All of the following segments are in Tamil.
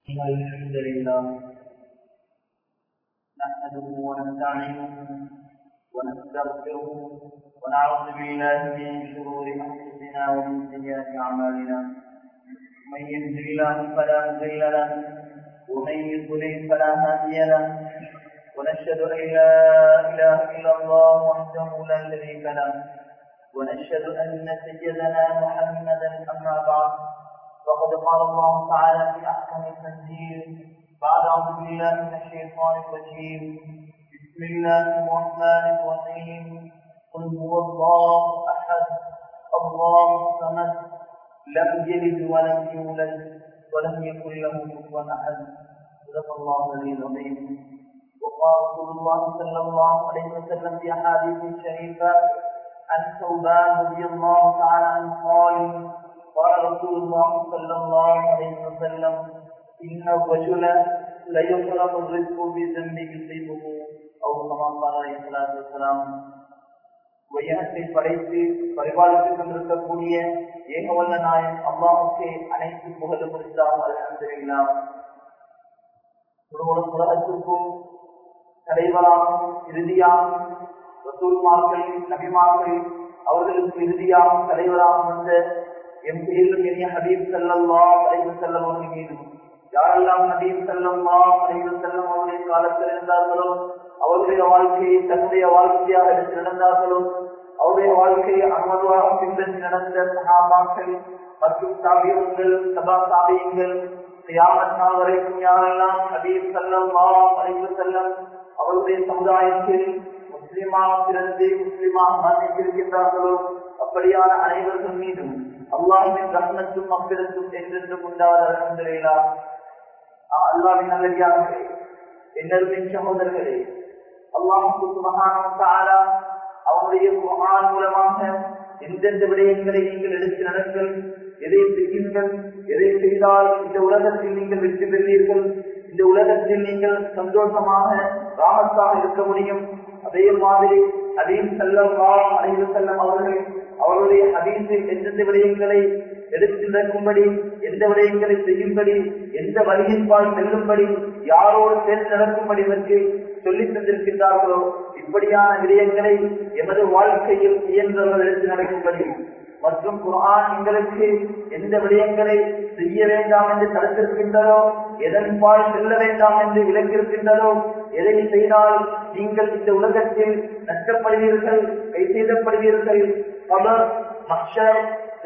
إن الحمد لله نحمده ونستعينه ونستغفره ونعوذ بالله من شرور أنفسنا ومن سيئات أعمالنا من يهد الله فلا مضل له ومن يضلل فلا هادي له ونشهد أن لا إله إلا الله وحده لا شريك له ونشهد أن سيدنا محمدا أما بعد فقد قال الله تعالى في أحكم التنزيل بعد أعوذ بالله من الشيطان الرجيم بسم الله الرحمن الرحيم قل هو الله أحد الله الصمد لم يلد ولم يولد ولم يكن له كفوا أحد صدق الله العلي العظيم وقال رسول الله صلى الله عليه وسلم في أحاديث شريفة عن ثوبان رضي الله تعالى عنه قال قال رسول الله صلى الله عليه وسلم إن الرجل ليفرط الرزق بذنب يصيبه أو كما قال عليه الصلاة والسلام வையகத்தை படைத்து பரிபாலித்துக் கொண்டிருக்கக்கூடிய ஏகவல்ல நாயன் அல்லாவுக்கு அனைத்து புகழும் இருந்தால் அலமதுல்லாம் ஒரு உலகத்திற்கும் தலைவராகவும் இறுதியாகவும் ரசூல்மார்கள் நபிமார்கள் அவர்களுக்கு இறுதியாகவும் தலைவராகவும் வந்த என் பேரிலும் இனிய ஹபீப் செல்லல்லா அலைவு செல்லம் அவர்கள் மீதும் யாரெல்லாம் ஹபீப் செல்லம்மா அலைவு செல்லம் அவருடைய காலத்தில் இருந்தார்களோ அவருடைய வாழ்க்கையை தன்னுடைய வாழ்க்கையாக எடுத்து நடந்தார்களோ அவருடைய வாழ்க்கையை அனுமதுவாக பின்பற்றி நடந்த சகாபாக்கள் மற்றும் தாபியங்கள் சபா தாபியங்கள் கியாமத் நாள் வரைக்கும் யாரெல்லாம் ஹபீப் செல்லம்மா அலைவு செல்லம் அவருடைய சமுதாயத்தில் முஸ்லிமாக பிறந்து முஸ்லிமாக மரணித்திருக்கின்றார்களோ அப்படியான அனைவர்கள் மீதும் அல்லாஹின் ரத்னத்தும் அப்பிரத்தும் என்றென்றும் உண்டாவது அலமதுல்லா அல்லாவின் நல்லடியார்களே என்னருமின் சகோதரர்களே அல்லாஹுக்கு சுமகான அவனுடைய குரான் மூலமாக எந்தெந்த விடயங்களை நீங்கள் எடுத்து நடங்கள் எதை செய்யுங்கள் எதை செய்தால் இந்த உலகத்தில் நீங்கள் வெற்றி பெறுவீர்கள் இந்த உலகத்தில் நீங்கள் சந்தோஷமாக ராமத்தாக இருக்க முடியும் அதே மாதிரி அதீம் செல்லம் அனைவு செல்லம் அவர்கள் அவருடைய ஹதீஸில் எந்தெந்த விடயங்களை எடுத்து நடக்கும்படி எந்த விடயங்களை செய்யும்படி எந்த வழியின்பால் செல்லும்படி யாரோடு சேர்ந்து நடக்கும்படி பற்றி சொல்லி தந்திருக்கின்றார்களோ இப்படியான விடயங்களை எமது வாழ்க்கையில் இயன்றவர்கள் எடுத்து நடக்கும்படி மற்றும் குரான் எங்களுக்கு எந்த விடயங்களை செய்ய வேண்டாம் என்று தடுத்திருக்கின்றதோ எதன்பால் செல்ல வேண்டாம் என்று விளக்கியிருக்கின்றதோ எதை செய்தால் நீங்கள் இந்த உலகத்தில் நஷ்டப்படுவீர்கள் கை செய்தப்படுவீர்கள் கபர் மக்ஷர்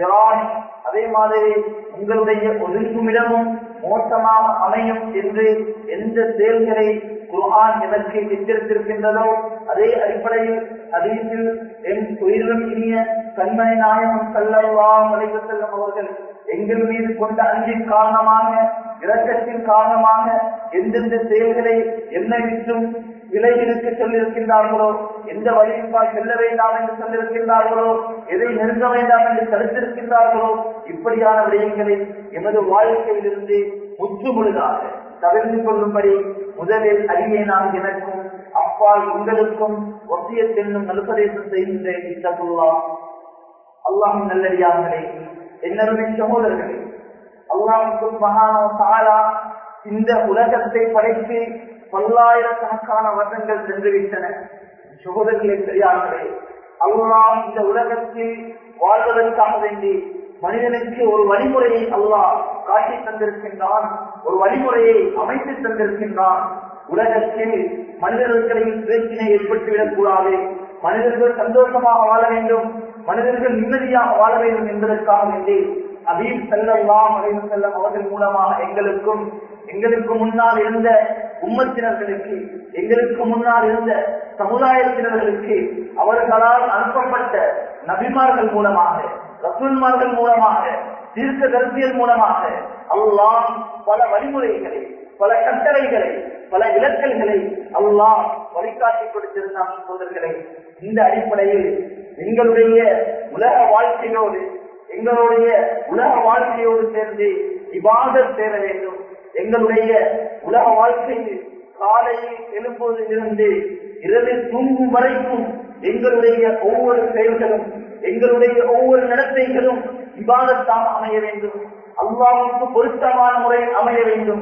அதே மாதிரி உங்களுடைய ஒதுக்குமிடமும் மோசமாக அமையும் என்று எந்த செயல்களை குர்ஆன் எனக்கு எச்சரித்திருக்கின்றதோ அதே அடிப்படையில் அதீசில் என் உயிரிலும் இனிய கண்மணி நாயகம் செல்லலாம் வளைவு செல்லும் அவர்கள் எங்கள் மீது கொண்ட அன்பின் காரணமாக இரக்கத்தின் காரணமாக எந்தெந்த செயல்களை என்னை விட்டும் விலகிருக்க சொல்லியிருக்கின்றார்களோ எந்த வழியின்பால் செல்ல வேண்டாம் என்று சொல்லியிருக்கின்றார்களோ எதை நெருங்க வேண்டாம் என்று தடுத்திருக்கின்றார்களோ இப்படியான விடயங்களை எமது வாழ்க்கையிலிருந்து முற்று முழுதாக தவிர்த்து கொள்ளும்படி முதலில் அடியே நான் எனக்கும் அப்பால் உங்களுக்கும் ஒத்தியத்தென்னும் நலுபதேசம் செய்கின்றேன் இத்தகுல்லா அல்லாஹின் நல்லடியார்களே என்னருமே சகோதரர்களே அல்லாஹுக்கும் மகானோ தாரா இந்த உலகத்தை படைத்து பல்லாயிரக்கணக்கான வருடங்கள் சென்றுவிட்டன சகோதரர்களே பெரியார்களே அல்லாஹ் இந்த உலகத்தில் வாழ்வதற்காக வேண்டி மனிதனுக்கு ஒரு வழிமுறையை அல்லாஹ் காட்டி தந்திருக்கின்றான் ஒரு வழிமுறையை அமைத்து தந்திருக்கின்றான் உலகத்தில் மனிதர்களிடையில் பிரச்சனை ஏற்பட்டுவிடக் கூடாது மனிதர்கள் சந்தோஷமாக வாழ வேண்டும் மனிதர்கள் நிம்மதியாக வாழ வேண்டும் என்பதற்காக வேண்டி அபீப் செல்லலாம் அலைவு செல்லம் அவர்கள் மூலமாக எங்களுக்கும் எங்களுக்கு முன்னால் இருந்த உம்மத்தினர்களுக்கு எங்களுக்கு முன்னால் இருந்த சமுதாயத்தினர்களுக்கு அவர்களால் அனுப்பப்பட்ட நபிமார்கள் மூலமாக ரசூல்மார்கள் மூலமாக தீர்க்க கருத்தியல் மூலமாக அல்லாஹ் பல வழிமுறைகளை பல கட்டளைகளை பல இலக்கல்களை அல்லாஹ் வழிகாட்டி கொடுத்திருந்தான் சகோதரர்களை இந்த அடிப்படையில் எங்களுடைய உலக வாழ்க்கையோடு எங்களுடைய உலக வாழ்க்கையோடு சேர்ந்து இவாதம் சேர வேண்டும் எங்களுடைய உலக வாழ்க்கையில் காலையில் எழுப்புவதிலிருந்து இரவில் தூங்கும் வரைக்கும் எங்களுடைய ஒவ்வொரு செயல்களும் எங்களுடைய ஒவ்வொரு நடத்தைகளும் விவாதத்தாக அமைய வேண்டும் அல்லாவுக்கு பொருத்தமான முறையில் அமைய வேண்டும்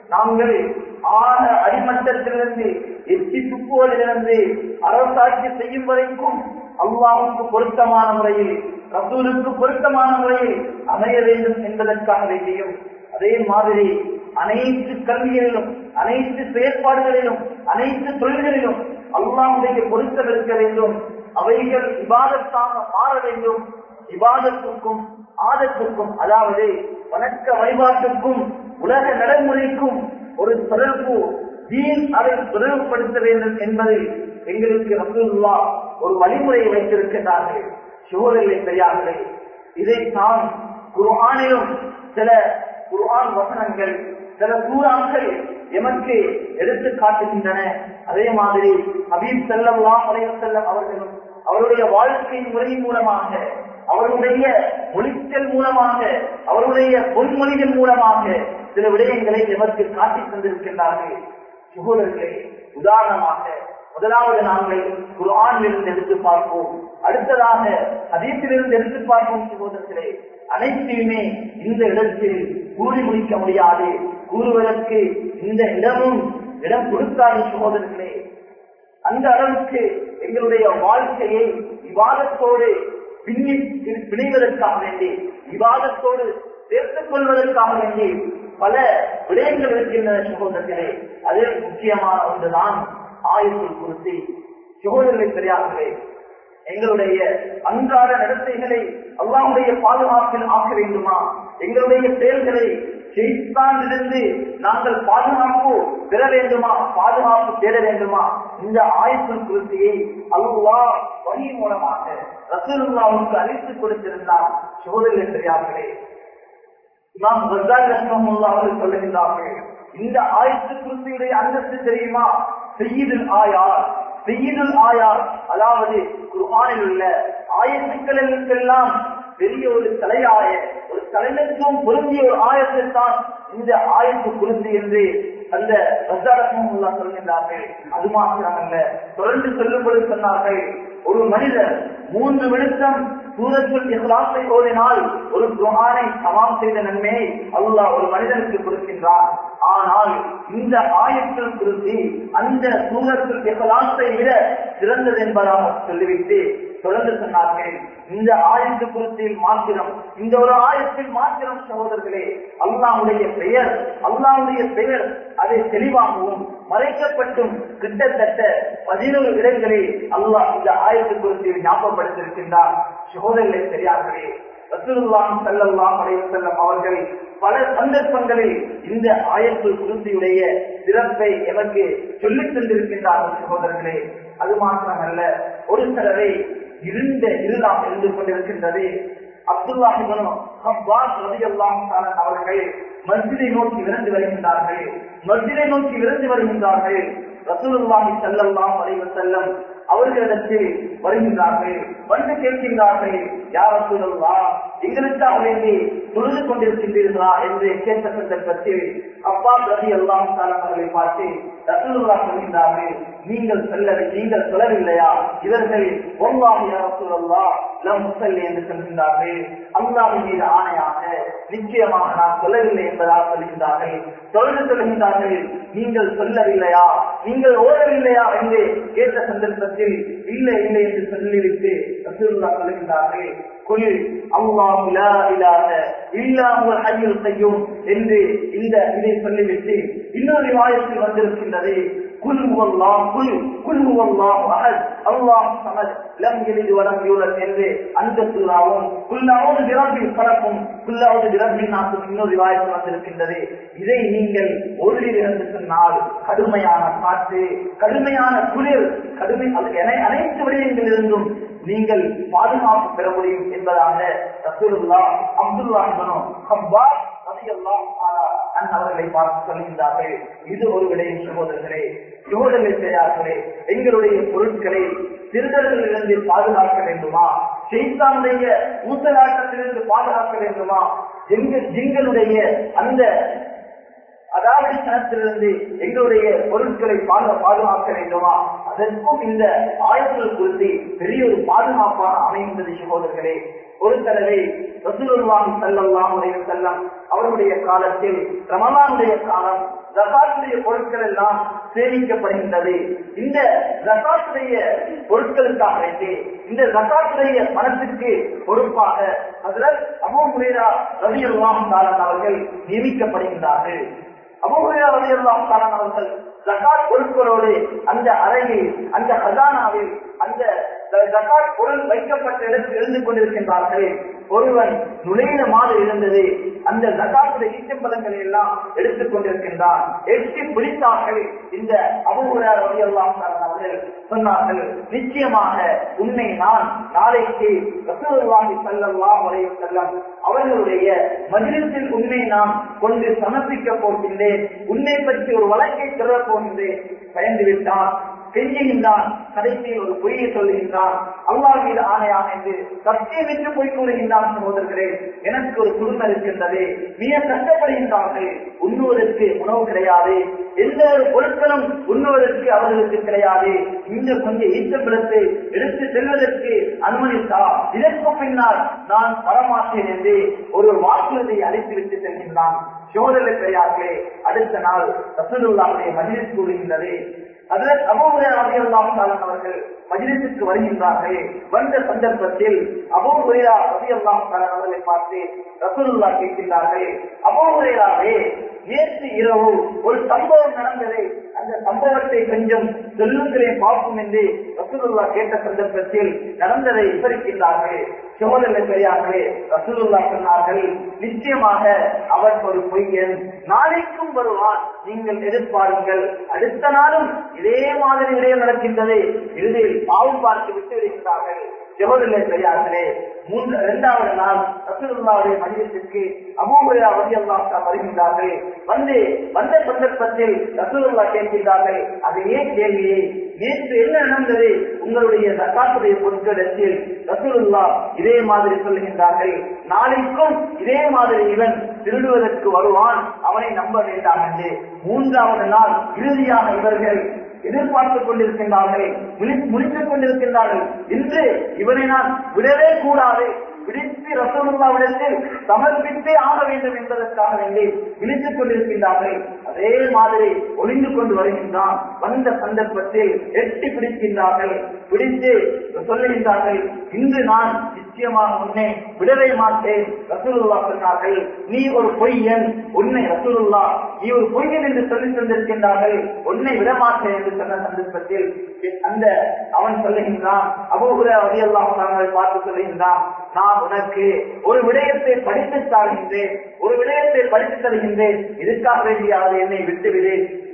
நாங்கள் ஆன அடிமட்டத்திலிருந்து எச்சி துப்புவதிலிருந்து அரசாட்சி செய்யும் வரைக்கும் அல்லாவுக்கு பொருத்தமான முறையில் ரசூலுக்கு பொருத்தமான முறையில் அமைய வேண்டும் என்பதற்காக வேண்டியும் அதே மாதிரி அனைத்து கல்விகளிலும் அனைத்து செயற்பாடுகளிலும் அனைத்து தொழில்களிலும் அல்லாவுடைய பொருத்தம் இருக்க வேண்டும் அவைகள் விவாதத்தாக மாற வேண்டும் விவாதத்துக்கும் ஆதத்துக்கும் அதாவது வணக்க வழிபாட்டுக்கும் உலக நடைமுறைக்கும் ஒரு தொடர்பு தீன் அதை தொடர்புபடுத்த வேண்டும் என்பதில் எங்களுக்கு ரசூல்லா ஒரு வழிமுறையை வைத்திருக்கிறார்கள் சோதனை பெரியார்களே இதை நாம் குர்ஆனிலும் சில குர்ஆன் வசனங்கள் சில சூறாக்கள் எமக்கு எடுத்து காட்டுகின்றன அதே மாதிரி ஹபீப் செல்லம்லாம் செல்லம் அவர்களும் அவருடைய வாழ்க்கை முறை மூலமாக அவருடைய மொழித்தல் மூலமாக அவருடைய பொன்மொழிகள் மூலமாக சில விடயங்களை எமக்கு காட்டி தந்திருக்கின்றார்கள் சுகோதரர்களே உதாரணமாக முதலாவது நாங்கள் குரானிலிருந்து எடுத்து பார்ப்போம் அடுத்ததாக அதீத்திலிருந்து எடுத்து பார்ப்போம் சகோதரர்களே அனைத்தையுமே இந்த இடத்தில் கூறி முடிக்க முடியாது கூறுவதற்கு இந்த இடமும் இடம் கொடுக்காது சகோதரர்களே அந்த அளவுக்கு எங்களுடைய வாழ்க்கையை விவாதத்தோடு பின்னி பிணைவதற்காக வேண்டி விவாதத்தோடு சேர்த்துக் கொள்வதற்காக வேண்டி பல விடயங்கள் இருக்கின்றன சகோதரர்களே அதில் முக்கியமான ஒன்றுதான் ஆயுள் குறித்து சகோதரர்களை தெரியாதே எங்களுடைய அன்றாட நடத்தைகளை அல்லாவுடைய பாதுகாப்பில் ஆக்க வேண்டுமா எங்களுடைய செயல்களை செய்தானிலிருந்து நாங்கள் பாதுகாப்பு பெற வேண்டுமா பாதுகாப்பு தேட வேண்டுமா இந்த ஆயுள் குறித்தியை அல்லா வழி மூலமாக ரசூலுல்லாவுக்கு அளித்து கொடுத்திருந்தார் சோதரிகள் தெரியார்களே இமாம் கசால் ரஹ்மஹுல்லா அவர்கள் சொல்லுகின்றார்கள் இந்த ஆயத்து குறித்தியுடைய அந்தஸ்து தெரியுமா செய்யுதல் ஆயார் செய்யுதல் ஆயார் அதாவது குர்ஆனில் உள்ள ஆயத்துக்களுக்கெல்லாம் பெரிய ஒரு தலையாய ஒரு தலைமைத்துவம் பொருந்திய ஒரு ஆயத்தில் தான் இந்த ஆயத்து குறித்து என்று அந்த ரசாரத்மல்லா சொல்கின்றார்கள் அது மாத்திரமல்ல தொடர்ந்து சொல்லும்படி சொன்னார்கள் ஒரு மனிதர் மூன்று நிமிஷம் சூரத்தில் இஸ்லாத்தை ஓதினால் ஒரு குரானை சமாம் செய்த நன்மையை அல்லாஹ் ஒரு மனிதனுக்கு கொடுக்கின்றான் ஆனால் இந்த ஆயத்தில் குறித்து அந்த சூரத்தில் இஸ்லாத்தை விட சிறந்தது என்பதாக சொல்லிவிட்டு தொடர்ந்து சொன்னார்கள் இந்த ஆயத்து குறித்தில் மாத்திரம் இந்த ஒரு ஆயத்தில் மாத்திரம் சகோதரர்களே அல்லாவுடைய பெயர் அல்லாவுடைய பெயர் அதை தெளிவாகவும் மறைக்கப்பட்டும் கிட்டத்தட்ட பதினோரு இடங்களில் அல்லாஹ் இந்த ஆயத்து குறித்தில் ஞாபகப்படுத்தியிருக்கின்றார் சகோதரர்களை தெரியார்களே ரசூலுல்லாஹி ஸல்லல்லாஹு அலைஹி வஸல்லம் அவர்கள் பல சந்தர்ப்பங்களில் இந்த ஆயத்து குருந்தியுடைய சிறப்பை எமக்கு சொல்லித் தந்திருக்கின்றார்கள் சகோதரர்களே அது மாத்திரமல்ல ஒரு சிலரை இருண்ட இருளாக இருந்து கொண்டிருக்கின்றது அப்துல்லாஹிபனும் அவர்கள் மஸ்ஜிதை நோக்கி விரைந்து வருகின்றார்கள் மஸ்ஜிதை நோக்கி விரைந்து வருகின்றார்கள் ரசூலுல்லாஹி ஸல்லல்லாஹு அலைஹி வஸல்லம் அவர்களிடத்தில் வருகின்றார்கள் வந்து கேட்கின்றார்கள் யார் ரசூலுல்லா எங்களுக்காக வேண்டி தொழுது கொண்டிருக்கின்றீர்களா என்று கேட்ட சந்தர்ப்பத்தில் அப்பா ரவி அல்லாம் அவர்களை பார்த்து ரசூலுல்லா சொல்கின்றார்கள் நீங்கள் சொல்ல நீங்கள் சொல்லவில்லையா இவர்கள் ஒன்றாக ரசூலுல்லா லம் முசல்லி என்று சொல்கின்றார்கள் அல்லாவின் மீது ஆணையாக நிச்சயமாக நான் சொல்லவில்லை என்பதாக சொல்கின்றார்கள் தொடர்ந்து சொல்கின்றார்கள் நீங்கள் சொல்லவில்லையா நீங்கள் ஓடவில்லையா என்று கேட்ட சந்தர்ப்பத்தில் இல்லை இல்லை என்று சொல்லிவிட்டு ரசூலுல்லா சொல்கின்றார்கள் குல் அல்லாஹு லா இலாஹ இல்லா ஹுவல் ஹய்யுல் கய்யூம் என்று இந்த இதை சொல்லிவிட்டு இன்னொரு ரிவாயத்தில் வந்திருக்கின்றது குல் ஹுவல்லாஹ் குல் குல் ஹுவல்லாஹு அஹத் அல்லாஹ் ஸமத் லம் யலித் வலம் யூலத் என்று அந்த சூராவும் குல்லாவது பிரபில் பலக்கும் குல்லாவது பிரபில் நாக்கு இன்னொரு ரிவாயத்தில் வந்திருக்கின்றது இதை நீங்கள் ஒருவில் என்று சொன்னால் கடுமையான காற்று கடுமையான குளிர் கடுமை அது என அனைத்து விடயங்களிலிருந்தும் நீங்கள் பாதுகாப்பு பெற முடியும் என்பதாக ரசூலுல்லா அப்துல்லா ஹப்பாஸ் அவர்களை பார்த்து சொல்கின்றார்கள் இது ஒரு விடயம் சகோதரர்களே சகோதரர்களை செய்யார்களே எங்களுடைய பொருட்களை திருடர்களிலிருந்து பாதுகாக்க வேண்டுமா செய்தானுடைய ஊசலாட்டத்திலிருந்து பாதுகாக்க வேண்டுமா எங்கள் எங்களுடைய அந்த அதாவது சனத்திலிருந்து எங்களுடைய பொருட்களை பாதுகாக்க வேண்டுமா அதற்கும் இந்த ஆயத்தில் குறித்து பெரிய ஒரு பாதுகாப்பான அமைந்தது சகோதரர்களே ஒரு தடவை ரசூலுல்லாஹி ஸல்லல்லாஹு அலைஹி வஸல்லம் அவருடைய காலத்தில் ரமலானுடைய காலம் ஜகாத்துடைய பொருட்கள் எல்லாம் சேமிக்கப்படுகின்றது இந்த ஜகாத்துடைய பொருட்களுக்காக வேண்டி இந்த ஜகாத்துடைய பணத்திற்கு பொறுப்பாக அதில் அபூ ஹுரைரா ரலியல்லாஹு தஆலா அவர்கள் நியமிக்கப்படுகின்றார்கள் அபூ ஹுரைரா ரலியல்லாஹு தஆலா அவர்கள் ஜகாத் பொருட்களோடு அந்த அறையில் அந்த ஹசானாவில் அந்த ஜகாத் பொருள் வைக்கப்பட்ட இடத்தில் இருந்து கொண்டிருக்கின்றார்கள் ஒருவன் நுழைந்த மாதிரி இருந்தது அந்த ஜகாத்துடைய ஈச்சம்பலங்களை எல்லாம் எடுத்துக் கொண்டிருக்கின்றான் எட்டி பிடித்தார்கள் இந்த அபுகுரார் வழியெல்லாம் அவர்கள் சொன்னார்கள் நிச்சயமாக உன்னை நான் நாளைக்கு ரசூலுல்லாஹி ஸல்லல்லாஹு அலைஹி வஸல்லம் அவர்களுடைய மஜ்லிஸில் உன்னை நான் கொண்டு சமர்ப்பிக்க போகின்றேன் உன்னை பற்றி ஒரு வழக்கை சொல்ல போகின்றேன் பயந்து விட்டான் கெஞ்சுகின்றான் கடைசியில் ஒரு பொய்யை சொல்லுகின்றான் அல்லாஹ் மீது ஆணையாக என்று சத்தியமிட்டு பொய் கூறுகின்றான் சகோதரர்களே எனக்கு ஒரு குடும்பம் இருக்கின்றது மிக கஷ்டப்படுகின்றார்கள் உண்ணுவதற்கு உணவு கிடையாது எந்த ஒரு பொருட்களும் உண்ணுவதற்கு அவர்களுக்கு கிடையாது இந்த கொஞ்சம் ஈட்டப்பிடத்தை எடுத்து செல்வதற்கு அனுமதித்தா இதற்கு பின்னால் நான் வரமாட்டேன் என்று ஒரு வாக்குறுதியை அளித்துவிட்டு செல்கின்றான் சோதனை பெரியார்களே அடுத்த நாள் ரசூலுல்லாவுடைய மஜிலிஸ் கூறுகின்றது அதில் அபோகுரையாம் அவர்கள் மஜிலிசுக்கு வருகின்றார்கள் வந்த சந்தர்ப்பத்தில் அபோகுரையா ரவியல்லாம் அவர்களை பார்த்து ரசூலுல்லா கேட்கின்றார்கள் அபோகுரையாவே நேற்று இரவு ஒரு சம்பவம் நடந்தது அந்த சம்பவத்தை கொஞ்சம் சொல்லுங்களேன் பார்ப்போம் என்று ரசூலுல்லா கேட்ட சந்தர்ப்பத்தில் நடந்ததை விவரிக்கின்றார்கள் சோதனை பெரியார்களே ரசூலுல்லா சொன்னார்கள் நிச்சயமாக அவன் ஒரு பொய்யன் நாளைக்கும் வருவான் நீங்கள் எதிர்பாருங்கள் அடுத்த நாளும் இதே மாதிரி விடயம் நடக்கின்றது இறுதியில் பாவம் பார்த்து விட்டு விடுகின்றார்கள் ஜெவதில்லை பெரியார்களே மூன்று இரண்டாவது நாள் ரசூலுல்லாவுடைய மனிதத்திற்கு அபூபுரா வழியெல்லாம் வருகின்றார்கள் வந்து வந்த சந்தர்ப்பத்தில் ரசூலுல்லா கேட்கின்றார்கள் அதே கேள்வியை நேற்று என்ன நடந்தது உங்களுடைய ஜக்காத்துடைய பொருட்களிடத்தில் ரசூலுல்லா இதே மாதிரி சொல்லுகின்றார்கள் நாளைக்கும் இதே மாதிரி இவன் திருடுவதற்கு வருவான் அவனை நம்ப வேண்டாம் என்று மூன்றாவது நாள் இறுதியாக இவர்கள் எதிர்பார்த்துக் கொண்டிருக்கின்றார்கள் முடித்துக் கொண்டிருக்கின்றார்கள் இன்று இவனை நான் விடவே கூடாது பிடித்து ரசோல்லாவிடத்தில் சமர்ப்பித்தே ஆக வேண்டும் என்பதற்காக வேண்டி விழித்துக் கொண்டிருக்கின்றார்கள் அதே மாதிரி ஒளிந்து கொண்டு வருகின்றான் வந்த சந்தர்ப்பத்தில் எட்டி பிடிக்கின்றார்கள் பிடித்து சொல்லுகின்றார்கள் இன்று நான் நிச்சயமாக உன்னை விடவே மாட்டேன் ரசூலுல்லா சொன்னார்கள் நீ ஒரு பொய்யன் உன்னை ரசூலுல்லா நீ ஒரு பொய்யன் என்று சொல்லி தந்திருக்கின்றார்கள் உன்னை விடமாட்டேன் என்று சொன்ன சந்தர்ப்பத்தில் அந்த அவன் சொல்லுகின்றான் அபூகுர அதையெல்லாம் பார்த்து சொல்லுகின்றான் நான் உனக்கு ஒரு விடயத்தை படித்து தாழ்கின்றேன் ஒரு விடயத்தை படித்து தருகின்றேன் இதுக்காக வேண்டியாவது என்னை விட்டுவிடு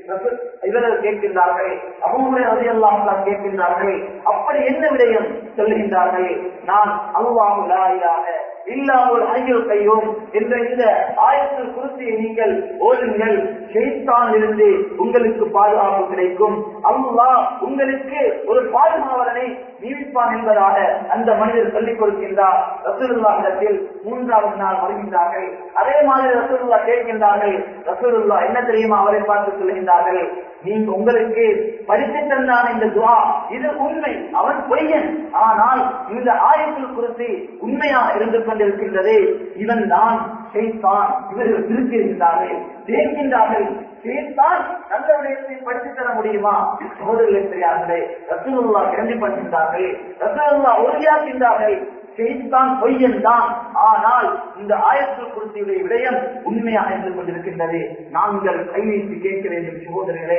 இவர்கள் கேட்கின்றார்கள் அபூரை அதையெல்லாம் கேட்கின்றார்கள் அப்படி என்ன விடயம் சொல்லுகின்றார்கள் நான் அல்லாஹுலாயிலாக இல்லாமல் ஐயல் கையோம் என்ற இந்த ஆயத்தில் குறித்து நீங்கள் ஓடுங்கள் இருந்து உங்களுக்கு பாதுகாப்பு கிடைக்கும் அல்லாஹ் உங்களுக்கு ஒரு பாதுகாவலனை நியமிப்பான் என்பதாக அந்த மனிதர் சொல்லிக் கொடுக்கின்றார் ரசூலுல்லா இடத்தில் மூன்றாவது நாள் வருகின்றார்கள் அதே மாதிரி ரசூலுல்லா கேட்கின்றார்கள் ரசூலுல்லா என்ன தெரியுமா அவரை பார்த்து சொல்கின்றார்கள் நீங்க உங்களுக்கு படித்து தந்தான இந்த துவா இது உண்மை அவன் பொய்யன் ஆனால் இந்த ஆயத்தில் குறித்து உண்மையாக இருந்து கொண்டிருக்கின்றது இவன் தான் செய்தான் இவர்கள் திருத்திருக்கின்றார்கள் தேர்கின்றார்கள் செய்தான் நல்ல விடயத்தை படித்து தர முடியுமா சோதரிகளை தெரியார்களே ரசூலுல்லா கேள்விப்படுகின்றார்கள் ரசூலுல்லா உறுதியாக்கின்றார்கள் செய்தான் பொய்யன் தான் ஆனால் இந்த ஆயத்தில் குறித்துடைய விடயம் உண்மையாக இருந்து கொண்டிருக்கின்றது நாங்கள் கை வைத்து கேட்க வேண்டும் சகோதரர்களே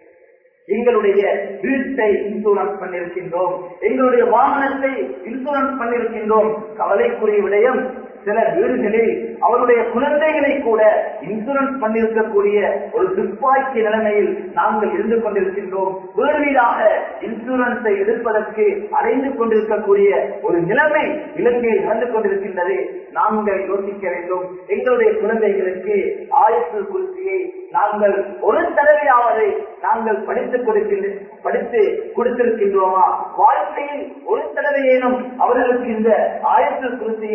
எங்களுடைய வீட்டை இன்சூரன்ஸ் பண்ணிருக்கின்றோம் எங்களுடைய வாகனத்தை இன்சூரன்ஸ் பண்ணிருக்கின்றோம் கவலைக்குரிய விடயம் சில வீடுகளில் அவருடைய குழந்தைகளை கூட இன்சூரன்ஸ் பண்ணிருக்கக்கூடிய ஒரு துப்பாக்கி நிலைமையில் நாங்கள் இருந்து கொண்டிருக்கின்றோம் வீடு வீடாக இன்சூரன்ஸை எதிர்ப்பதற்கு அடைந்து கொண்டிருக்கக்கூடிய ஒரு நிலைமை இலங்கையில் நடந்து கொண்டிருக்கின்றது நாங்கள் யோசிக்க வேண்டும் எங்களுடைய குழந்தைகளுக்கு ஆயுசு குறிச்சியை நாங்கள் ஒரு தடவையாவது நாங்கள் படித்துக் கொடுக்கின்ற படித்து கொடுத்திருக்கின்றோமா வாழ்க்கையில் ஒரு தடவையேனும் அவர்களுக்கு இந்த ஆயுசு குறிச்சியை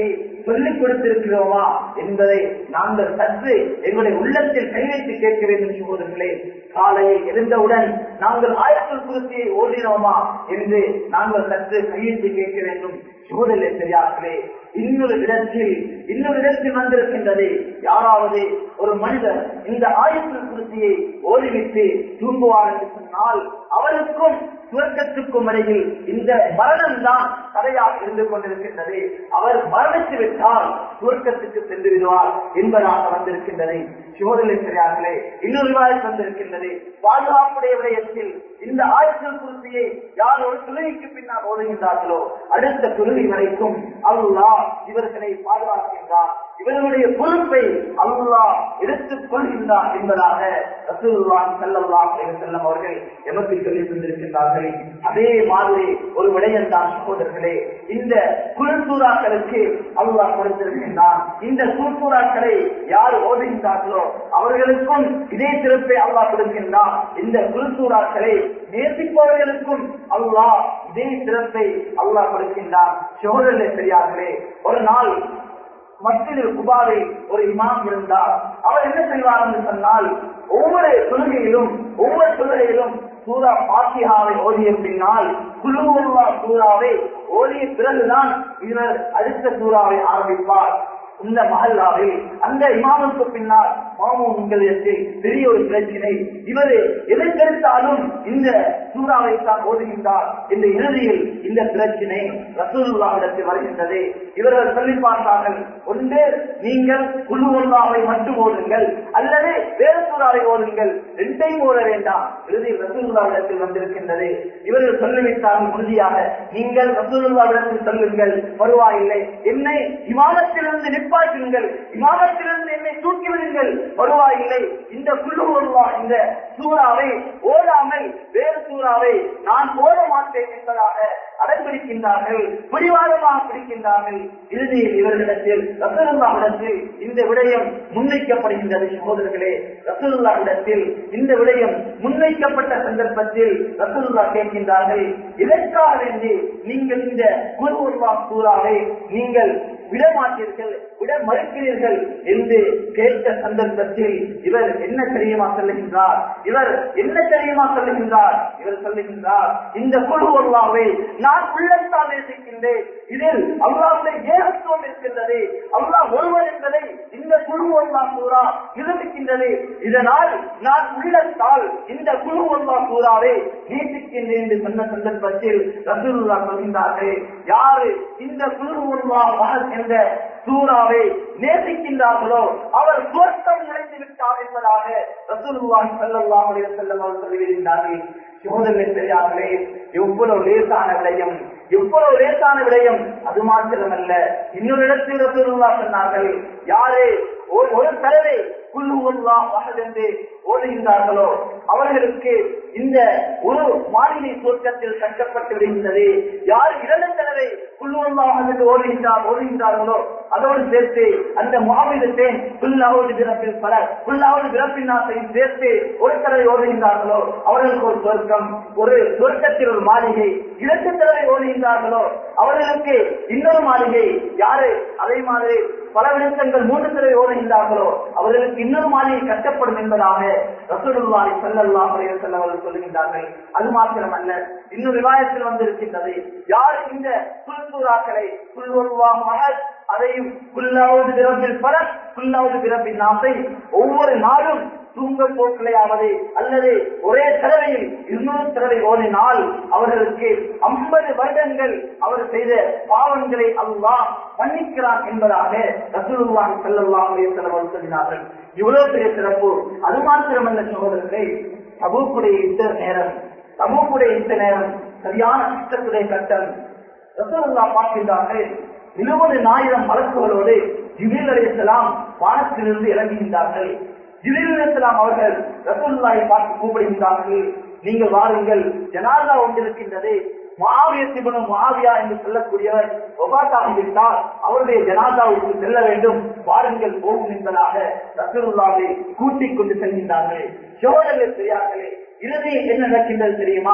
சொல்லிக் கொடுத்திருக்கிறோமா என்பதை நாங்கள் சற்று எங்களுடைய உள்ளத்தில் கை வைத்து கேட்க வேண்டும் சகோதரர்களே காலையில் எழுந்தவுடன் நாங்கள் ஆயத்தில் குருத்தியை ஓடினோமா என்று நாங்கள் சற்று கையெழுத்து கேட்க வேண்டும் சூழலை சரியாகவே இன்னொரு இடத்தில் இன்னொரு இடத்தில் வந்திருக்கின்றது யாராவது ஒரு மனிதர் இந்த ஆயத்தில் குருத்தியை ஓடிவிட்டு தூங்குவார் என்று சொன்னால் அவருக்கும் சுவர்க்கத்துக்கும் இடையில் இந்த மரணம் தான் தடையாக இருந்து கொண்டிருக்கின்றது அவர் மரணித்து விட்டால் சுவர்க்கத்துக்கு சென்று விடுவார் என்பதாக வந்திருக்கின்றது சோதனை சரியார்களே இன்னொரு விவாதம் வந்திருக்கின்றது பாதுகாப்புடைய விடயத்தில் இந்த ஆயுதல் குருத்தியை யார் ஒரு துணைக்கு பின்னால் ஓடுகின்றார்களோ அடுத்த துணை வரைக்கும் அல்லாஹ் இவர்களை பாதுகாக்கின்றார் இவர்களுடைய பொறுப்பை அல்லாஹ் எடுத்துக் கொள்கின்றார் என்பதாக ரசூலுல்லாஹி ஸல்லல்லாஹு அலைஹி வஸல்லம் அவர்கள் எமக்கு சொல்லி தந்திருக்கின்றார்கள் அதே மாதிரி ஒரு விடயம் தான் சகோதரர்களே இந்த குழுத்தூராக்களுக்கு அல்லாஹ் கொடுத்திருக்கின்றான் இந்த குழுத்தூராக்களை யார் ஓடுகின்றார்களோ அவர்களுக்கும் இதே சிறப்பை அல்லாஹ் கொடுக்கின்றான் இந்த குழுத்தூராக்களை நேசிப்பவர்களுக்கும் அல்லாஹ் இதே சிறப்பை அல்லாஹ் கொடுக்கின்றான் சோழர்களே சரியார்களே ஒரு நாள் மத்தியில் குபாவில் ஒரு இமாம் இருந்தார் அவர் என்ன செய்வார் என்று சொன்னால் ஒவ்வொரு தொழுகையிலும் ஒவ்வொரு தொழுகையிலும் சூரா பாத்தியாவை ஓதிய பின்னால் குழுவுல்லா சூறாவை ஓதிய பிறகுதான் இவர் அடுத்த சூறாவை ஆரம்பிப்பார் இந்த மஹல்லாவில் அந்த இமாமுக்கு பின்னால் மாமூன்களிடத்தில் பெரிய ஒரு பிரச்சனை இவர் எதற்கெடுத்தாலும் இந்த சூறாவை தான் ஓதுகின்றார் இந்த இறுதியில் இந்த பிரச்சனை ரசூலுல்லாவிடத்தில் வருகின்றது இவர்கள் சொல்லி பார்த்தார்கள் ஒன்று நீங்கள் குழுவுல்லாவை மட்டும் ஓடுங்கள் அல்லது வேறு சூறாவை ஓடுங்கள் ரெண்டையும் ஓட வேண்டாம் இறுதியில் ரசூலுல்லாவிடத்தில் வந்திருக்கின்றது இவர்கள் சொல்லிவிட்டார்கள் உறுதியாக நீங்கள் ரசூலுல்லாவிடத்தில் சொல்லுங்கள் பருவாயில்லை என்னை விமானத்திலிருந்து நிப்பாட்டுங்கள் விமானத்திலிருந்து என்னை தூக்கிவிடுங்கள் பருவாயில்லை இந்த குழுவா இந்த சூறாவை ஓடாமல் வேறு சூறாவை நான் ஓட மாட்டேன் என்பதாக அடம்பிடிக்கின்றார்கள் பிடிவாதமாக பிடிக்கின்றார்கள் இறுதியில் இவர்களிடத்தில் ரசூலுல்லாவிடத்தில் இந்த விடயம் முன்வைக்கப்படுகின்றது சகோதரர்களே ரசூலுல்லாவிடத்தில் இந்த விடயம் முன்வைக்கப்பட்ட சந்தர்ப்பத்தில் ரசூலுல்லா கேட்கின்றார்கள் இதற்காக வேண்டி நீங்கள் இந்த குருவா சூறாவை நீங்கள் விட மாட்டீர்கள் விட மறுக்கிறீர்கள் என்று கேட்ட சந்தர்ப்பத்தில் இவர் என்ன தெரியுமா சொல்லுகின்றார் இவர் என்ன தெரியுமா சொல்லுகின்றார் இவர் சொல்லுகின்றார் இந்த குழு அல்லாவை நான் உள்ளத்தால் நேசிக்கின்றேன் இதில் அல்லாவுடைய ஏகத்துவம் இருக்கின்றது அல்லாஹ் ஒருவர் என்பதை இந்த குழு அல்லா சூறா நிரூபிக்கின்றது இதனால் நான் உள்ளத்தால் இந்த குழு அல்லா சூறாவை நேசிக்கின்றேன் என்று சொன்ன சந்தர்ப்பத்தில் ரசூலுல்லா சொல்கின்றார்கள் யாரு இந்த குழு அல்லா மகன் என்ற சூறாவை நேசிக்கின்றார்களோ அவர் சுவர்க்கம் நுழைந்து விட்டார் என்பதாக ரசூலுல்லாஹி ஸல்லல்லாஹு அலைஹி வஸல்லம் அவர்கள் சொல்லியிருந்தார்கள் சோதனை தெரியாமலே எவ்வளவு லேசான விடயம் எவ்வளவு லேசான விடயம் அது மாத்திரமல்ல இன்னொரு இடத்தில் ரசூலுல்லா சொன்னார்கள் யாரே ஒரு ஒரு தடவை குல்லுவல்லா என்று ஓடுகின்றார்களோ அவர்களுக்கு இந்த ஒரு மாளிகை தோற்றத்தில் கட்டப்பட்டு விடுகின்றது யார் இரண்டு தடவை குல்லுவல்லா என்று ஓடுகின்றார் ஓடுகின்றார்களோ அதோடு சேர்த்து அந்த மாவிடத்தை புல்லாவது பிறப்பில் பல புல்லாவது பிறப்பின் நாசையும் சேர்த்து ஒரு தடவை ஓடுகின்றார்களோ அவர்களுக்கு ஒரு சொர்க்கம் ஒரு சொர்க்கத்தில் ஒரு மாளிகை இரண்டு தடவை ஓடுகின்றார்களோ அவர்களுக்கு இன்னொரு மாளிகை யாரு அதே மாதிரி பல விடயங்கள் மூன்று தடவை ஓடுகின்றார்களோ அவர்களுக்கு இன்னொரு மாளிகை கட்டப்படும் என்பதாக ரசூலுல்லாஹி ஸல்லல்லாஹு அலைஹி வஸல்லம் அவர்கள் சொல்லுகின்றார்கள் அது மாத்திரமல்ல இன்னொரு விவாதத்தில் வந்திருக்கின்றது யார் இந்த குல்சூராக்களை குல்வல்லாஹு அஹத் அதையும் குல்லாவது பிறப்பில் பல குல்லாவது பிறப்பின் நாசை ஒவ்வொரு நாளும் தூங்க போக்கலையாவது அல்லது ஒரே தடவையில் இன்னொரு தடவை ஓடினால் அவர்களுக்கு ஐம்பது வருடங்கள் அவர் செய்த பாவங்களை அல்லாஹ் மன்னிக்கிறான் என்பதாக ரசூலுல்லாஹி ஸல்லல்லாஹு அலைஹி வஸல்லம் சொல்லினார்கள் இவ்வளவு பெரிய சிறப்பு அது மாத்திரமல்ல சகோதரர்களே தபூக்குடைய இந்த நேரம் தபூக்குடைய இந்த நேரம் சரியான கஷ்டத்துடைய கட்டம் ரசூலுல்லா பார்க்கின்றார்கள் இருபது ஆயிரம் வழக்குகளோடு ஜிபில் அலைஹிஸ்ஸலாம் வானத்திலிருந்து இறங்குகின்றார்கள் ஜிபில் அலைஹிஸ்ஸலாம் அவர்கள் ரசூலுல்லாஹை பார்த்து கூப்பிடுகின்றார்கள் நீங்கள் வாருங்கள் ஜனாதா ஒன்றிருக்கின்றது மாவியத்திபனும் மாவியா என்று சொல்லக்கூடியவர் ஒபாத்தாகிவிட்டால் அவருடைய ஜனாதாவுக்கு செல்ல வேண்டும் வாருங்கள் போகும் என்பதாக ரசூலுல்லாவை கூட்டிக் கொண்டு செல்கின்றார்கள் சோழர்கள் பெரியார்களே இறுதியில் என்ன நடக்கின்றது தெரியுமா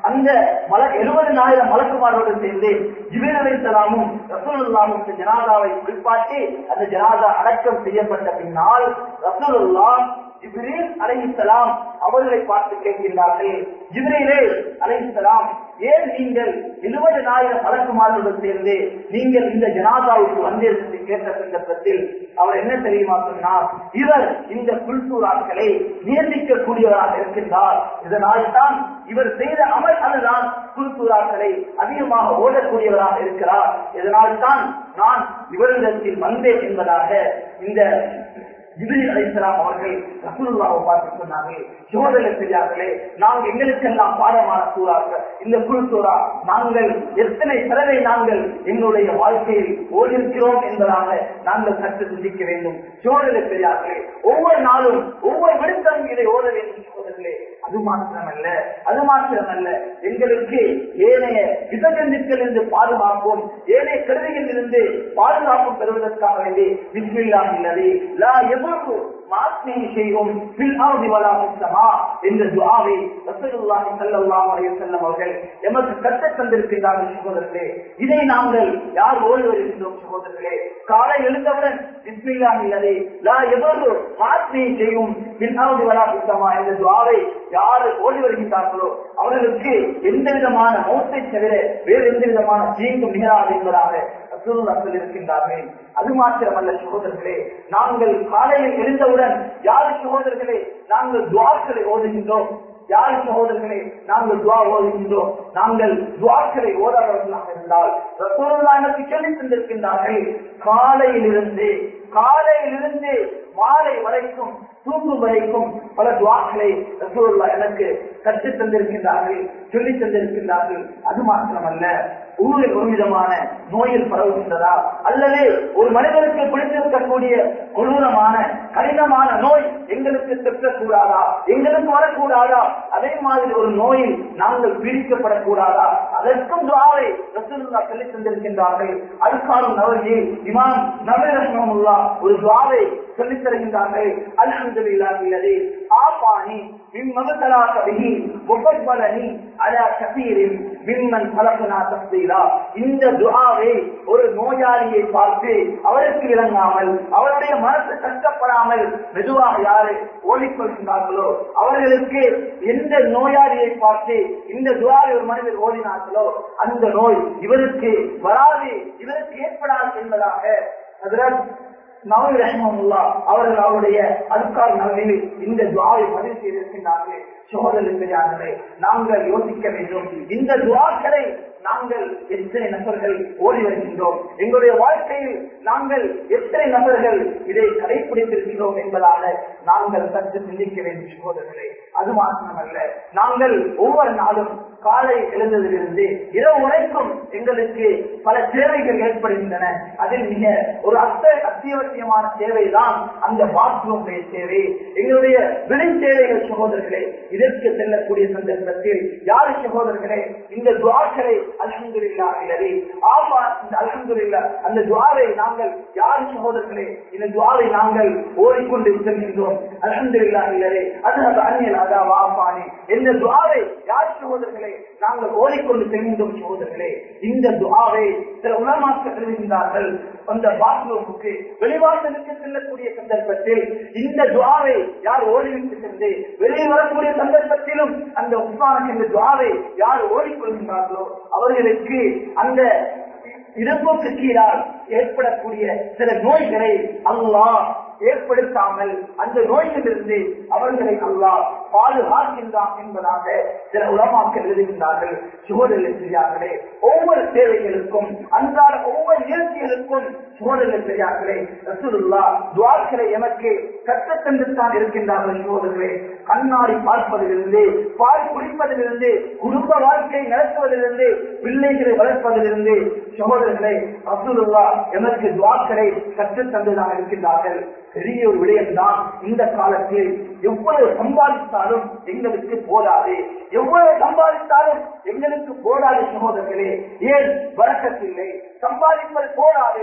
அந்த மல எழுபதனாயிரம் மலக்குமாரோடு சேர்ந்து ஜிபிர் அலைசலாமும் ரசூலுல்லாமும் ஜனாதாவை குளிப்பாட்டி அந்த ஜனாதா அடக்கம் செய்யப்பட்ட பின்னால் ரசூலுல்லா ஜிப்ரீல் அலைஹிஸ்ஸலாம் அவர்களை பார்த்து கேட்கின்றார்கள் ஜிப்ரீலே அலைஹிஸ்ஸலாம் ஏன் நீங்கள் எழுபதனாயிரம் மலக்குமார்களுடன் சேர்ந்து நீங்கள் இந்த ஜனாதாவுக்கு வந்திருந்து கேட்ட சந்தர்ப்பத்தில் அவர் என்ன தெரியுமா சொன்னார் இவர் இந்த குல்சூராக்களை நியமிக்கக்கூடியவராக இருக்கின்றார் இதனால் தான் இவர் செய்த அமல் அதுதான் குல்சூராக்களை அதிகமாக ஓடக்கூடியவராக இருக்கிறார் இதனால் தான் நான் இவரிடத்தில் வந்தேன் என்பதாக இந்த ஜிபிரி அலைசலாம் அவர்கள் ரசூலுல்லாவை பார்த்து சொன்னார்கள் சோதனை பெரியார்களே நாங்கள் எங்களுக்கெல்லாம் பாடமான சூறாக்கள் இந்த குழு சூறா நாங்கள் எத்தனை தடவை நாங்கள் எங்களுடைய வாழ்க்கையில் ஓடிருக்கிறோம் என்பதாக நாங்கள் சற்று சிந்திக்க வேண்டும் சோதனை பெரியார்களே ஒவ்வொரு நாளும் ஒவ்வொரு விடுத்தம் இதை ஓட வேண்டும் சோதர்களே அது மாத்திரமல்ல அது மாத்திரமல்ல எங்களுக்கு ஏனைய விசஜந்துக்கள் இருந்து பாதுகாப்போம் ஏனைய கருவிகளில் இருந்து பாதுகாப்பு பெறுவதற்காக வேண்டி விஸ்மில்லா இல்லது லா எவ்வளவு மாத்மீ செய்வோம் பில் ஆதி வலா முஸ்தமா என்ற துஆவை ரசூலுல்லாஹி ஸல்லல்லாஹு அலைஹி வஸல்லம் அவர்கள் எமக்கு கற்றுத் தந்திருக்கிறார்கள் சகோதரர்களே இதை நாங்கள் யார் ஓடி வருகின்றோம் சகோதரர்களே காலை எழுந்தவுடன் பிஸ்மில்லா இல்லது லா எவ்வளவு மாத்மீ செய்வோம் பில் ஆதி வலா முஸ்தமா என்ற துஆவை யார் ஓடி வருகின்றார்களோ அவர்களுக்கு எந்த விதமான மௌத்தை தவிர வேறு எந்த விதமான தீங்கும் நிகழாது என்பதாக ரசூலுல்லாஹ் இருக்கின்றார்கள் அது மாத்திரமல்ல சகோதரர்களே நாங்கள் காலையில் எழுந்தவுடன் யார் சகோதரர்களே நாங்கள் துவாக்களை ஓதுகின்றோம் யார் சகோதரர்களே நாங்கள் துவா ஓதுகின்றோம் நாங்கள் துவாக்களை ஓதாதவர்களாக இருந்தால் ரசூலுல்லாஹ் எனக்கு சொல்லித் தந்திருக்கின்றார்கள் காலையிலிருந்து காலையிலிருந்து மாலை வரைக்கும் தூங்கும் வரைக்கும் பல துவாக்களை ரசூலுல்லா எனக்கு கற்றுத் தந்திருக்கின்றார்கள் சொல்லித் தந்திருக்கின்றார்கள் அது மாத்திரமல்ல ஊரில் ஒரு விதமான நோயில் பரவுகின்றதா அல்லது ஒரு மனிதனுக்கு பிடித்திருக்கக்கூடிய கொடூரமான கடினமான நோய் எங்களுக்கு தெற்றக்கூடாதா எங்களுக்கு வரக்கூடாதா அதே மாதிரி ஒரு நோயில் நாங்கள் பீடிக்கப்படக்கூடாதா அதற்கும் துவாவை ரசூலுல்லா சொல்லித் தந்திருக்கின்றார்கள் அதுக்காரும் நவரியை இமாம் நவீன ரஹ்மமுல்லா ஒரு துவாவை சொல்லித் தருகின்றார்கள் அல்ஹம்துலில்லாஹி அல்லதி ஆபானி மிம்மபதலாக பிஹி முஃபஸ்ஸலனி அலா கஸீரின் மிம்மன் خلقنا தஃசீலா இந்த துஆவை ஒரு நோயாளியை பார்த்து அவருக்கு விளங்காமல் அவருடைய மனசு கஷ்டப்படாமல் மெதுவாக யாரு ஓடிக்கொள்கின்றார்களோ அவர்களுக்கு எந்த நோயாளியை பார்த்து இந்த துஆவை ஒரு மனிதர் ஓடினார்களோ அந்த நோய் இவருக்கு வராது இவருக்கு ஏற்படாது என்பதாக அதில் நவீ ரஹ்மமுல்லா அவர்கள் அவருடைய அதுக்கார் நவீனில் இந்த துவாவை பதிவு செய்திருக்கின்றார்கள் சோதனை பெரியார்களே நாங்கள் யோசிக்க வேண்டும் இந்த துவாக்களை நாங்கள் எத்தனை நபர்கள் ஓடி வருகின்றோம் எங்களுடைய வாழ்க்கையில் நாங்கள் எத்தனை நபர்கள் இதை கடைபிடித்திருக்கிறோம் என்பதாக நாங்கள் சற்று சிந்திக்க வேண்டும் சகோதரர்களே அது மாத்திரமல்ல நாங்கள் ஒவ்வொரு நாளும் காலை எழுந்ததிலிருந்து இரவு வரைக்கும் எங்களுக்கு பல தேவைகள் ஏற்படுகின்றன அதில் மிக ஒரு அத்த அத்தியாவசியமான தேவைதான் அந்த பாத்ரூமுடைய தேவை எங்களுடைய விலை தேவைகள் சகோதரர்களே இதற்கு செல்லக்கூடிய சந்தர்ப்பத்தில் யாரு சகோதரர்களே இந்த துவாக்களை அல்ஹம்துலில்லா இல்லவே ஆமா இந்த அல்ஹம்துலில்லா அந்த துவாவை நாங்கள் யார் சகோதரர்களே இந்த துவாவை நாங்கள் ஓடிக்கொண்டு செல்கின்றோம் அல்ஹம்துலில்லா இல்லவே அது அந்நியல் அதா வாபானி இந்த துவாவை யார் சகோதரர்களே நாங்கள் ஓடிக்கொண்டு செல்கின்றோம் சகோதரர்களே இந்த துவாவை சில உலமாக்கள் எழுதுகின்றார்கள் அந்த பாத்ரூமுக்கு வெளிவாசலுக்கு செல்லக்கூடிய சந்தர்ப்பத்தில் இந்த துவாவை யார் ஓடிவிட்டு சென்று வெளியே வரக்கூடிய சந்தர்ப்பத்திலும் அந்த உஸ்மான் என்ற துவாவை யார் ஓடிக்கொள்கின்றார்களோ அவர்களுக்கு அந்த இறப்புக்கு கீழால் ஏற்படக்கூடிய சில நோய்களை அல்லாஹ் ஏற்படுத்தாமல் அந்த நோய்களிலிருந்து அவர்களை அல்லாஹ் பாதுகாக்கின்றான் என்பதாக சில உலமாக்கள் எழுதுகின்றார்கள் சுகோதரர்கள் பெரியார்களே ஒவ்வொரு தேவைகளுக்கும் அன்றாட ஒவ்வொரு நிகழ்ச்சிகளுக்கும் சுகோதரர்கள் பெரியார்களே ரசூலுல்லா துவாக்களை எமக்கு கற்றுத்தந்துத்தான் இருக்கின்றார்கள் சுகோதரர்களே கண்ணாடி பார்ப்பதிலிருந்து பால் குடிப்பதிலிருந்து குடும்ப வாழ்க்கை நடத்துவதிலிருந்து பிள்ளைகளை வளர்ப்பதிலிருந்து சகோதரர்களே ரசூலுல்லா எமக்கு துவாக்களை கற்றுத்தந்துதான் இருக்கின்றார்கள் பெரிய ஒரு விடயம்தான் இந்த காலத்தில் எவ்வளவு சம்பாதித்தாலும் எங்களுக்கு போதாது எவ்வளவு சம்பாதித்தாலும் எங்களுக்கு போதாது சகோதரர்களே ஏன் வரக்கத்தில்லை சம்பாதிப்பது போதாது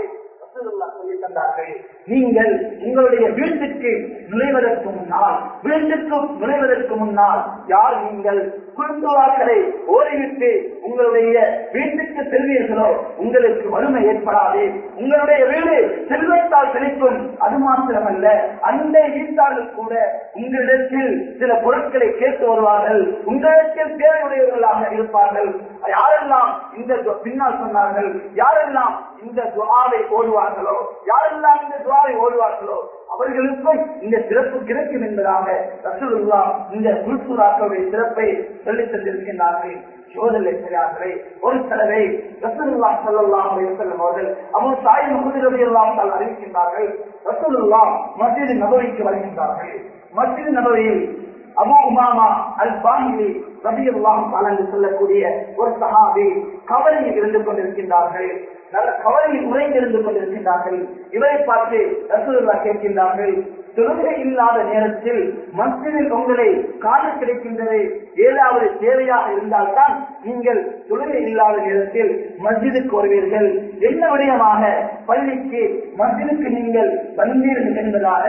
ரசூலுல்லாஹ் சொல்லித் தந்தார்கள் நீங்கள் உங்களுடைய வீட்டுக்கு நுழைவதற்கு முன்னால் வீட்டுக்கு நுழைவதற்கு முன்னால் யார் நீங்கள் குழுந்துவாக்களை ஓடிவிட்டு உங்களுடைய வீட்டுக்கு செல்வீர்களோ உங்களுக்கு வறுமை ஏற்படாது உங்களுடைய வீடு செல்வத்தால் செழிக்கும் அது மாத்திரமல்ல அந்த வீட்டாளர்கள் கூட உங்களிடத்தில் சில பொருட்களை கேட்டு வருவார்கள் உங்களிடத்தில் தேவையுடையவர்களாக இருப்பார்கள் யாரெல்லாம் இந்த து- பின்னால் சொன்னார்கள் யாரெல்லாம் இந்த துவாவை ஓடுவார்களோ யாரெல்லாம் இந்த துவாவை ஓடுவார்களோ அவர்களுக்கும் இந்த சிறப்பு கிடைக்கும் என்பதாக ரசூலுல்லா இந்த குல்சூராக்களுடைய சிறப்பை சொல்லித் தந்திருக்கின்றார்கள் சோதனை செய்கிறார்களே ஒரு தடவை ரசூலுல்லா ஸல்லல்லாஹு அலைஹி வஸல்லம் அவர்கள் அபூ சாயித் முஹம்மது ரலியல்லாஹு தஆலா அறிவிக்கின்றார்கள் ரசூலுல்லா மஸ்ஜித் நபவிக்கு வருகின்றார்கள் மஸ்ஜித் நபவியில் அபூ உமாமா அல் பாஹிலி ரலியல்லாஹு தஆலா என்று சொல்லக்கூடிய ஒரு சஹாபி கவலையில் இருந்து கொண்டிருக்கின்றார்கள் நல்ல கவலையில் உறைந்திருந்து கொண்டிருக்கின்றார்கள் இவரை பார்த்து ரசூலுல்லா கேட்கின்றார்கள் தொழுகை இல்லாத நேரத்தில் மஸ்ஜிதில் உங்களை காண கிடைக்கின்றது ஏதாவது தேவையாக இருந்தால்தான் நீங்கள் தொழுகை இல்லாத நேரத்தில் மஸ்ஜிதுக்கு வருவீர்கள் என்ன விடயமாக பள்ளிக்கு மஸ்ஜிதுக்கு நீங்கள் வந்தீர்கள் என்பதாக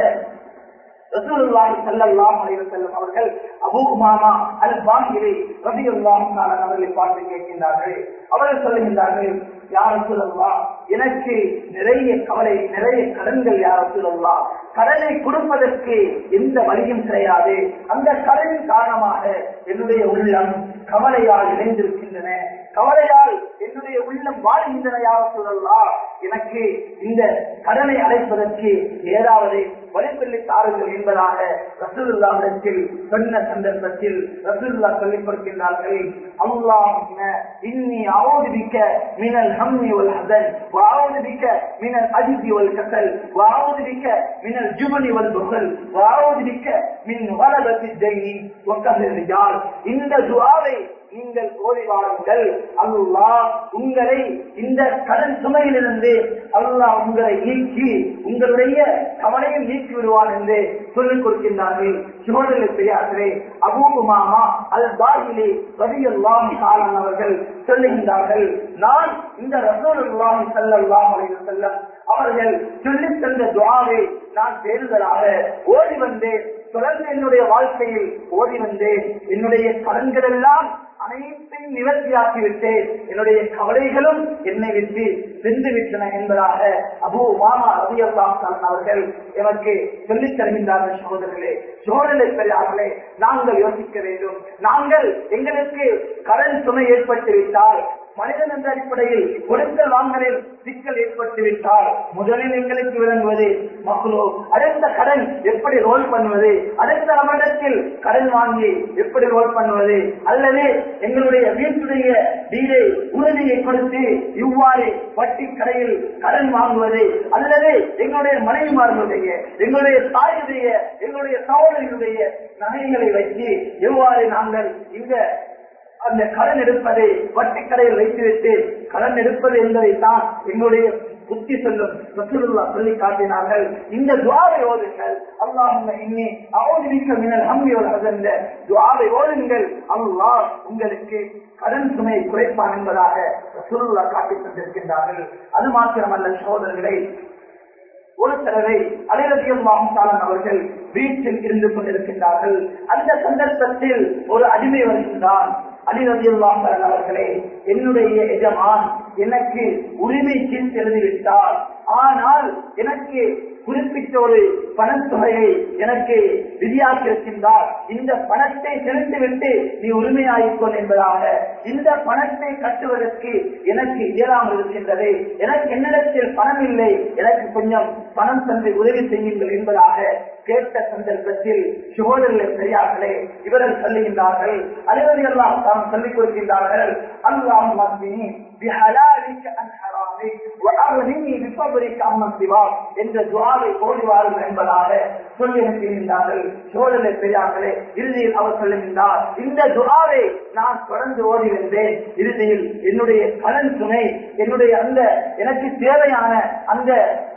ரசூலுல்லாஹி ஸல்லல்லாஹு அலைஹி வஸல்லம் அவர்கள் அபூ உமாமா அல் பாஹிரி ரலியல்லாஹு தஆலா அவர்களை பார்த்து கேட்கின்றார்கள் அவர்கள் சொல்லுகின்றார்கள் யா ரசூலல்லாஹ் எனக்கு நிறைய கவலை நிறைய கடன்கள் யா ரசூலல்லாஹ் கடனை கொடுப்பதற்கு எந்த வழியும் கிடையாது அந்த கடனின் காரணமாக என்னுடைய உள்ளம் கவலையால் இணைந்திருக்கின்றன கவலையால் என்னுடைய உள்ளம் வாழ்கின்றன யார் சொல்லலாம் எனக்கு இந்த கடனை அடைப்பதற்கு ஏதாவது வழிசொல்லி தாருங்கள் என்பதாக ரசூலுல்லாவிடத்தில் சொன்ன சந்தர்ப்பத்தில் ரசூலுல்லா சொல்லிக் கொடுக்கின்றார்கள் அல்லாஹும்ம இன்னி அவுது பிக்க மினல் ஹம்மி வல் ஹஸன் வஅவுது பிக்க மினல் அஜ்தி வல் கஸல் வஅவுது பிக்க மினல் ஜுபனி வல் புகல் வஅவுது பிக்க மின் வலதத்தி தைனி வக்கஹர் ரிஜால் இந்த துஆவை நீங்கள் ஓடி வாருங்கள் அல்லாஹ் உங்களை இந்த கடன் சுமையிலிருந்து அல்லாஹ் உங்களை நீக்கி உங்களுடைய கவலையும் நீக்கி விடுவான் என்று சொல்லிக் கொடுக்கின்றார்கள் சிவனில் பெரியார்களே அபூபு மாமா அல் பாயிலே ரவியல்லாம் காலன் அவர்கள் சொல்லுகின்றார்கள் நான் இந்த ரசூலுல்லாஹி ஸல்லல்லாஹு அலைஹி வஸல்லம் அவர்கள் சொல்லித் தந்த துஆவை நான் தேடுதலாக ஓடி வந்தேன் தொடர்ந்து என்னுடைய வாழ்க்கையில் ஓடி வந்தேன் என்னுடைய கடன்கள் எல்லாம் அனைத்தையும் நிவர்த்தியாக்கி விட்டேன் என்னுடைய கவலைகளும் என்னை விட்டு சென்று விட்டன என்பதாக அபு மாமா ரவி அவர்கள் எனக்கு சொல்லித் தருகின்றார்கள் சகோதரர்களே சோழலை பெரியார்களே நாங்கள் யோசிக்க வேண்டும் நாங்கள் எங்களுக்கு கடன் சுமை ஏற்பட்டு விட்டால் மனிதன் என்ற அடிப்படையில் கொடுக்கல் வாங்கலில் சிக்கல் ஏற்பட்டு விட்டால் முதலில் எங்களுக்கு விளங்குவது மக்களோ அடுத்த கடன் எப்படி ரோல் பண்ணுவது அடுத்த நம்மிடத்தில் கடன் வாங்கி எப்படி ரோல் பண்ணுவது அல்லது எங்களுடைய வீட்டுடைய டீலை உறுதியை கொடுத்து இவ்வாறு வட்டி கடையில் கடன் வாங்குவது அல்லது எங்களுடைய மனைவிமார்களுடைய எங்களுடைய தாயுடைய எங்களுடைய சகோதரிகளுடைய நகைகளை வைத்து எவ்வாறு நாங்கள் இந்த அந்த கடன் எடுப்பதை வட்டி கடையில் வைத்துவிட்டு கடன் எடுப்பது என்பதைத்தான் எங்களுடைய புத்தி சொல்லும் ரசூலுல்லா சொல்லி காட்டினார்கள் இந்த துவாவை ஓதுங்கள் அல்லாஹ் இன்னி அவதிக்க மின்னல் ஹம்மி அந்த துவாவை ஓதுங்கள் அல்லாஹ் உங்களுக்கு கடன் சுமையை குறைப்பான் என்பதாக ரசூலுல்லா காட்டி தந்திருக்கின்றார்கள் அது மாத்திரமல்ல சகோதரர்களை ஒரு தடவை அலைரதியம் மாமசாலன் அவர்கள் வீட்டில் இருந்து கொண்டிருக்கின்றார்கள் அந்த சந்தர்ப்பத்தில் ஒரு அடிமை வருகின்றான் அலிரதியுல்லாம் அவர்களே என்னுடைய எஜமான் எனக்கு உரிமை சீர்த்து எழுதிவிட்டார் ஆனால் எனக்கு குறிப்பிட்ட ஒரு பணத்தொகையை எனக்கு விதியாக்கியிருக்கின்றார் இந்த பணத்தை செலுத்திவிட்டு நீ உரிமையாகிக்கொள் என்பதாக இந்த பணத்தை கட்டுவதற்கு எனக்கு இயலாமல் இருக்கின்றது எனக்கு என்னிடத்தில் பணம் இல்லை எனக்கு கொஞ்சம் பணம் தந்து உதவி செய்யுங்கள் என்பதாக கேட்ட சந்தர்ப்பத்தில் சுகோதரில் பெரியார்களே இவர்கள் சொல்லுகின்றார்கள் அலுவலி எல்லாம் தாம் சொல்லிக் கொடுக்கின்றார்கள் அல்லாம் மத்தினி بحلالك عن حرامك وأغنني بفضلك عمن سواك என்ற துவாவை ஓடிவார்கள் என்பதாக சொல்லி அனுப்பியிருந்தார்கள் சோழலை பெரியார்களே இறுதியில் அவர் சொல்லுகின்றார் இந்த துவாவை நான் தொடர்ந்து ஓடி வந்தேன் இறுதியில் என்னுடைய கடன் சுமை என்னுடைய அந்த எனக்கு தேவையான அந்த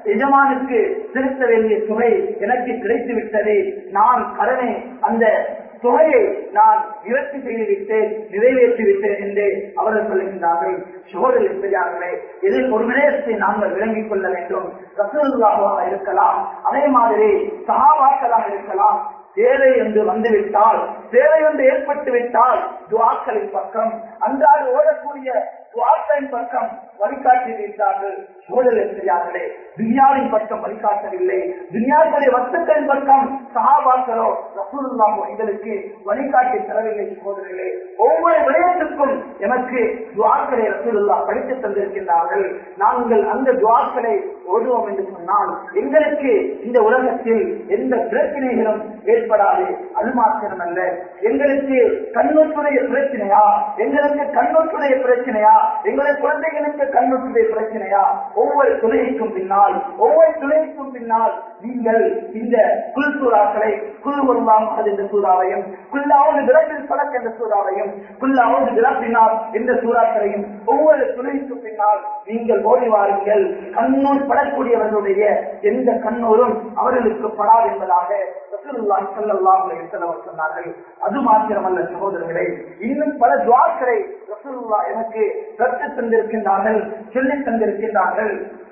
எஜமானுக்கு செலுத்த வேண்டிய சுமை எனக்கு கிடைத்து விட்டது நான் கடனை அந்த தொகையை நான் நிவர்த்தி செய்துவிட்டேன் நிறைவேற்றிவிட்டேன் என்று அவர்கள் சொல்லுகின்றார்கள் சோழர்கள் பெரியார்களே இதில் ஒரு விடயத்தை நாங்கள் விளங்கிக் கொள்ள வேண்டும் ரசூலுல்லாவாக இருக்கலாம் அதே மாதிரி சகாபாக்களாக இருக்கலாம் தேவை என்று வந்துவிட்டால் தேவை என்று ஏற்பட்டு விட்டால் துவாக்களின் பக்கம் அன்றாடு ஓடக்கூடிய துவாக்களின் பக்கம் வழிகாட்டி விட்டார்கள் சோழல் இருக்கிறார்களே துனியாவின் பக்கம் வழிகாட்டவில்லை துனியாவுடைய வஸ்துக்களின் பக்கம் சகாபாக்களோ ரசூலுல்லாஹோ எங்களுக்கு வழிகாட்டி தரவில்லை சகோதரர்களே ஒவ்வொரு விடயத்துக்கும் எனக்கு துவாக்களை ரசூலுல்லா படித்து தந்திருக்கின்றார்கள் நாங்கள் அந்த துவாக்களை ஓடுவோம் என்று சொன்னால் எங்களுக்கு இந்த உலகத்தில் எந்த பிரச்சனைகளும் ஏற்படாது அது மாத்திரமல்ல எங்களுக்கு கண்ணூற்றுடைய பிரச்சனையா எங்களுக்கு கண்ணூற்றுடைய பிரச்சனையா எங்களுடைய குழந்தைகளுக்கு கண்ணூற்றுடைய பிரச்சனையா ஒவ்வொரு துணைக்கும் பின்னால் ஒவ்வொரு துணைக்கும் பின்னால் நீங்கள் இந்த குல் சூறாக்களை குல் வருவாம் என்ற சூறாவையும் குல்லாவது விரட்டில் படக் என்ற சூறாவையும் குல்லாவது விரட்டினார் என்ற சூறாக்களையும் ஒவ்வொரு துணைக்கு பின்னால் நீங்கள் ஓடி வாருங்கள் கண்ணூர் படக்கூடியவர்களுடைய எந்த கண்ணூரும் அவர்களுக்கு படாது என்பதாக ரசூலுல்லாஹி ஸல்லல்லாஹு அலைஹி வஸல்லம் சொன்னார்கள் அது மாத்திரமல்ல சகோதரர்களே இன்னும் பல துவாக்களை ரசூலுல்லா எனக்கு கற்று தந்திருக்கின்றார்கள் சொல்லி தந்திருக்கின்றார்கள்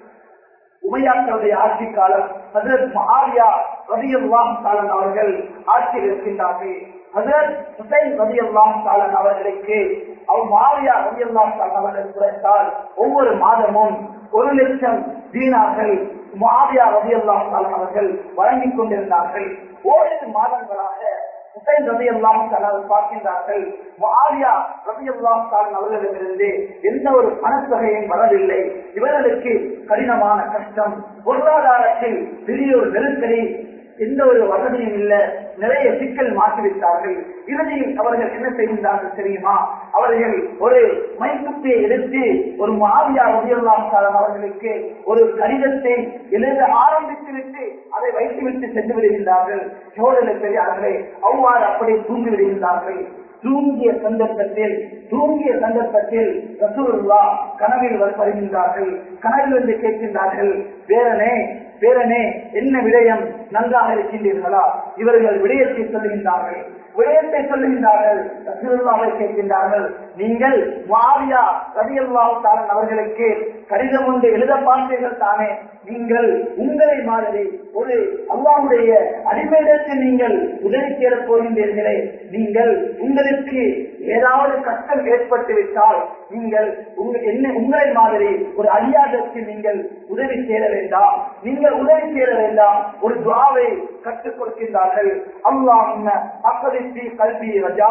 உமையாக்களுடைய ஆட்சி காலம் ஹசரத் மஹாரியா ரபியுல்லாம் காலன் அவர்கள் ஆட்சியில் இருக்கின்றார்கள் ஹசரத் ஹுசைன் ரபியுல்லாம் காலன் அவர்களுக்கு அவர் மாரியா ரபியுல்லாம் காலன் அவர்கள் குறைத்தால் ஒவ்வொரு மாதமும் ஒரு லட்சம் தீனார்கள் மாரியா ரபியுல்லாம் காலன் அவர்கள் வழங்கிக் கொண்டிருந்தார்கள் ஓரிரு மாதங்களாக ஹுசைன் ரவி அல்லாம் பார்க்கின்றார்கள் ஆலியா ரவி அல்லாம் அவர்களிடமிருந்து எந்த ஒரு பணத்தொகையும் வரவில்லை இவர்களுக்கு கடினமான கஷ்டம் பொருளாதாரத்தில் பெரிய ஒரு நெருக்கடி எந்த ஒரு வசதியும் இல்ல நிறைய சிக்கல் மாற்றிவிட்டார்கள் இறுதியில் அவர்கள் என்ன செய்கின்றார்கள் தெரியுமா அவர்கள் ஒரு மைக்குப்பியை எடுத்து ஒரு மாவியா உதயல்லாம் அவர்களுக்கு ஒரு கடிதத்தை எழுத ஆரம்பித்து விட்டு அதை வைத்துவிட்டு சென்று விடுகின்றார்கள் சோழலை பெரியார்களே அவ்வாறு அப்படி தூங்கி விடுகின்றார்கள் தூங்கிய சந்தர்ப்பத்தில் தூங்கிய சந்தர்ப்பத்தில் ரசூலுல்லா கனவில் வருகின்றார்கள் கனவில் வந்து கேட்கின்றார்கள் பேரனே பேரனே என்ன விடயம் நன்றாக இருக்கின்றீர்களா இவர்கள் விடயத்தை சொல்லுகின்றார்கள் விடயத்தை சொல்லுகின்றார்கள் ரசூலுல்லாவை கேட்கின்றார்கள் நீங்கள் மாவியா ரதியல்லாஹு தாலன் அவர்களுக்கு கடிதம் ஒன்று எழுத பார்த்தீர்கள் தானே நீங்கள் உங்களை மாதிரி ஒரு அல்லாவுடைய அடிமையிடத்தில் நீங்கள் உதவி சேர போகின்றீர்களே நீங்கள் உங்களுக்கு ஏதாவது கஷ்டம் ஏற்பட்டு விட்டால் நீங்கள் உங்க என்ன உங்களை மாதிரி ஒரு அடியாதற்கு நீங்கள் உதவி சேர வேண்டாம் நீங்கள் உதவி சேர வேண்டாம் ஒரு துவாவை கற்றுக் கொடுக்கின்றார்கள் அல்லாஹ் அப்பதித்தி கல்வி ரஜா